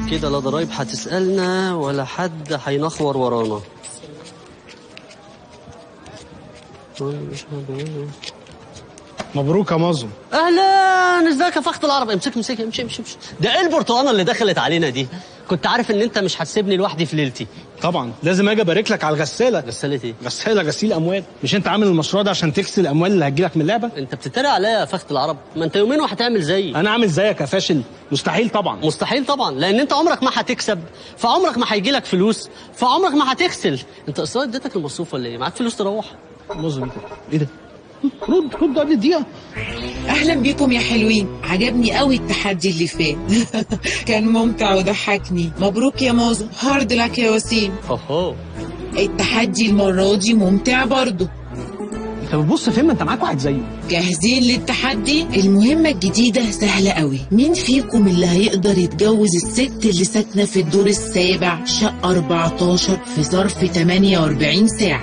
كده لا ضرايب هتسألنا ولا حد هينخور ورانا مبروك يا مازو اهلا ازيك يا فخت العرب امسك امسك امشي امشي امشي ده ايه البرتقانه اللي دخلت علينا دي كنت عارف ان انت مش هتسيبني لوحدي في ليلتي طبعا لازم اجي ابارك لك على الغساله غسالة ايه غساله غسيل اموال مش انت عامل المشروع ده عشان تغسل الاموال اللي هتجيلك من اللعبه انت بتتريق عليا يا فخت العرب ما انت يومين وهتعمل زيي انا عامل زيك يا فاشل مستحيل طبعا مستحيل طبعا لان انت عمرك ما هتكسب فعمرك ما هيجي لك فلوس فعمرك ما هتغسل انت اصلا اديتك المصروف ولا ايه معاك فلوس تروح مازو انت ايه ده رد رد قبل الدقيقه اهلا بيكم يا حلوين عجبني قوي التحدي اللي فات كان ممتع وضحكني مبروك يا مازو هارد لك يا وسيم اوهو التحدي المرة دي ممتع برضه انت بتبص فين ما انت معاك واحد زيه جاهزين للتحدي المهمة الجديدة سهلة قوي مين فيكم اللي هيقدر يتجوز الست اللي ساكنة في الدور السابع شقة 14 في ظرف 48 ساعة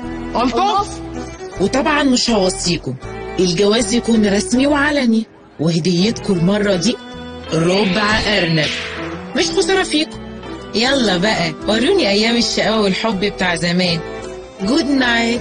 الطاف وطبعا مش هوصيكم الجواز يكون رسمي وعلني وهديتكم المرة دي ربع أرنب مش خسارة فيكم يلا بقى وروني أيام الشقاوة والحب بتاع زمان جود نايت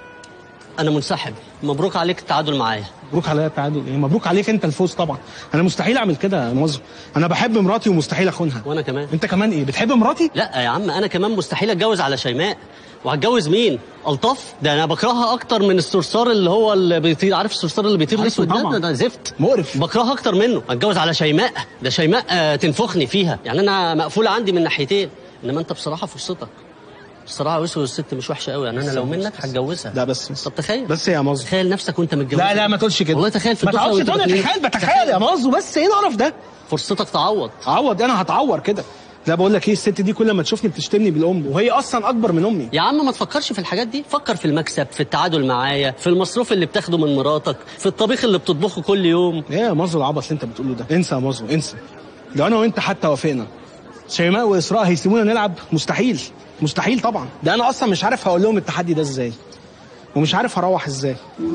انا منسحب مبروك عليك التعادل معايا مبروك عليا التعادل ايه مبروك عليك انت الفوز طبعا انا مستحيل اعمل كده يا مازو انا بحب مراتي ومستحيل اخونها وانا كمان انت كمان ايه بتحب مراتي لا يا عم انا كمان مستحيل اتجوز على شيماء وهتجوز مين الطف ده انا بكرهها اكتر من الصرصار اللي هو اللي بيطير عارف الصرصار اللي بيطير عارفه الاسود ده طبعا. ده, ده زفت مقرف بكرهها اكتر منه اتجوز على شيماء ده شيماء آه تنفخني فيها يعني انا مقفوله عندي من ناحيتين انما انت بصراحه فرصتك بصراحه وسو الست مش وحشه قوي يعني انا لو منك هتجوزها لا بس بس طب تخيل بس يا مازو تخيل نفسك وانت متجوز لا لا ما تقولش كده والله تخيل في ما الدخله تقعدش وانت تقول بتنام. تخيل بتخيل يا مازو بس ايه القرف ده فرصتك تعوض عوض انا هتعور كده لا بقول لك ايه الست دي كل ما تشوفني بتشتمني بالام وهي اصلا اكبر من امي يا عم ما تفكرش في الحاجات دي فكر في المكسب في التعادل معايا في المصروف اللي بتاخده من مراتك في الطبيخ اللي بتطبخه كل يوم ايه يا مازو العبط اللي انت بتقوله ده انسى يا مازو انسى لو انا وانت حتى وافقنا شيماء واسراء هيسيبونا نلعب مستحيل مستحيل طبعا ده انا اصلا مش عارف هقول لهم التحدي ده ازاي ومش عارف هروح ازاي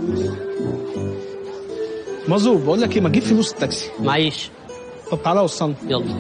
مازو بقول لك ايه ما تجيب فلوس التاكسي معيش طب تعالى وصلني يلا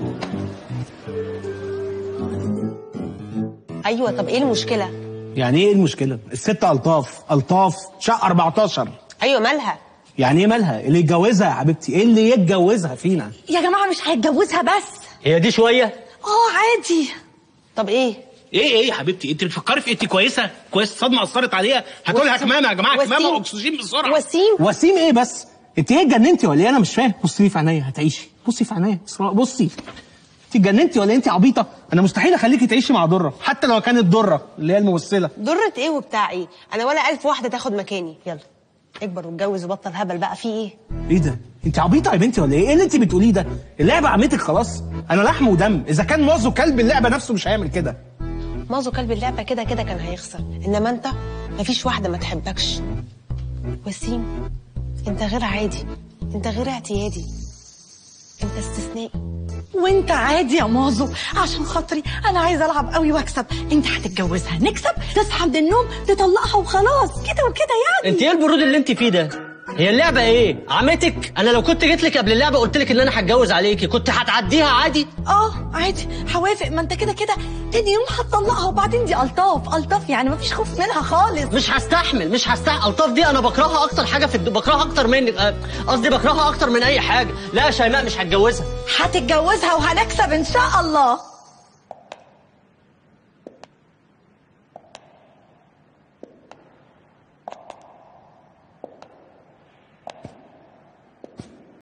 ايوه طب ايه المشكله يعني ايه المشكله الست الطاف الطاف شقه 14 ايوه مالها يعني ايه مالها اللي يتجوزها يا حبيبتي ايه اللي يتجوزها فينا يا جماعة مش هيتجوزها بس هي دي شويه اه عادي طب ايه ايه ايه يا حبيبتي انت بتفكري في انت كويسه كويس الصدمه اثرت عليها هاتولها وسيم. كمامه يا جماعه وسيم. كمامه واكسجين بسرعه وسيم وسيم ايه بس انت ايه اتجننتي ولا ايه انا مش فاهم بصي لي في عينيا هتعيشي بصي في عينيا اسراء بصي انت اتجننتي ولا انت عبيطه انا مستحيل اخليكي تعيشي مع دره حتى لو كانت دره اللي هي الممثله ضرة ايه وبتاع ايه انا ولا الف واحده تاخد مكاني يلا اكبر واتجوز وبطل هبل بقى في ايه ايه ده انت عبيطه يا بنتي ولا ايه ايه اللي انت بتقوليه ده اللعبه عمتك خلاص انا لحم ودم اذا كان مازو كلب اللعبه نفسه مش هيعمل كده مازو كلب اللعبه كده كده كان هيخسر انما انت مفيش واحده ما تحبكش وسيم انت غير عادي انت غير اعتيادي انت استثنائي وانت عادي يا مازو عشان خاطري انا عايزه العب قوي واكسب انت هتتجوزها نكسب تصحى من النوم تطلقها وخلاص كده وكده يعني انت ايه البرود اللي انت فيه ده هي اللعبه ايه عمتك انا لو كنت جيت لك قبل اللعبه قلت لك ان انا هتجوز عليكي كنت هتعديها عادي اه عادي هوافق ما انت كده كده تاني يوم هتطلقها وبعدين دي الطاف الطاف يعني مفيش خوف منها خالص مش هستحمل مش هستحمل الطاف دي انا بكرهها اكتر حاجه في الد... بكرهها اكتر منك آه، قصدي بكرهها اكتر من اي حاجه لا يا شيماء مش هتجوزها هتتجوزها وهنكسب ان شاء الله